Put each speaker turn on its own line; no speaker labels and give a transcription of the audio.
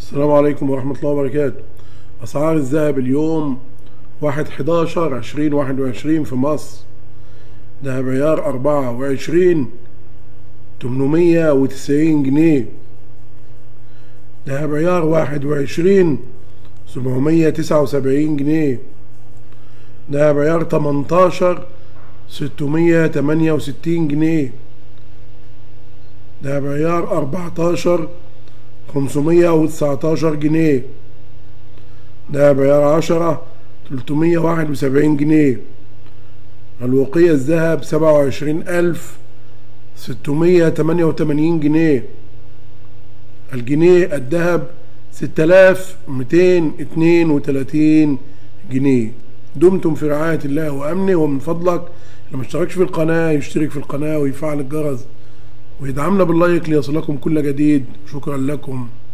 السلام عليكم ورحمة الله وبركاته أسعار الذهب اليوم واحد حداشر عشرين واحد وعشرين في مصر ذهب عيار أربعة وعشرين تمنمية وتسعين جنيه ذهب عيار واحد وعشرين سبعمية تسعة وسبعين جنيه ذهب عيار تمنتاشر ستمية تمانية وستين جنيه ذهب عيار أربعتاشر خمسمية وتسعتاشر جنيه ده بعيار عشرة تلتمية واحد وسبعين جنيه الوقية الذهب سبعة وعشرين ألف ستمية تمانية وتمانين جنيه الجنيه الذهب ستة آلاف ميتين اتنين وتلاتين جنيه دمتم في رعاية الله وأمنه ومن فضلك اللي ما اشتركش في القناة يشترك في القناة ويفعل الجرس ويدعمنا باللايك ليصلكم كل جديد شكرا لكم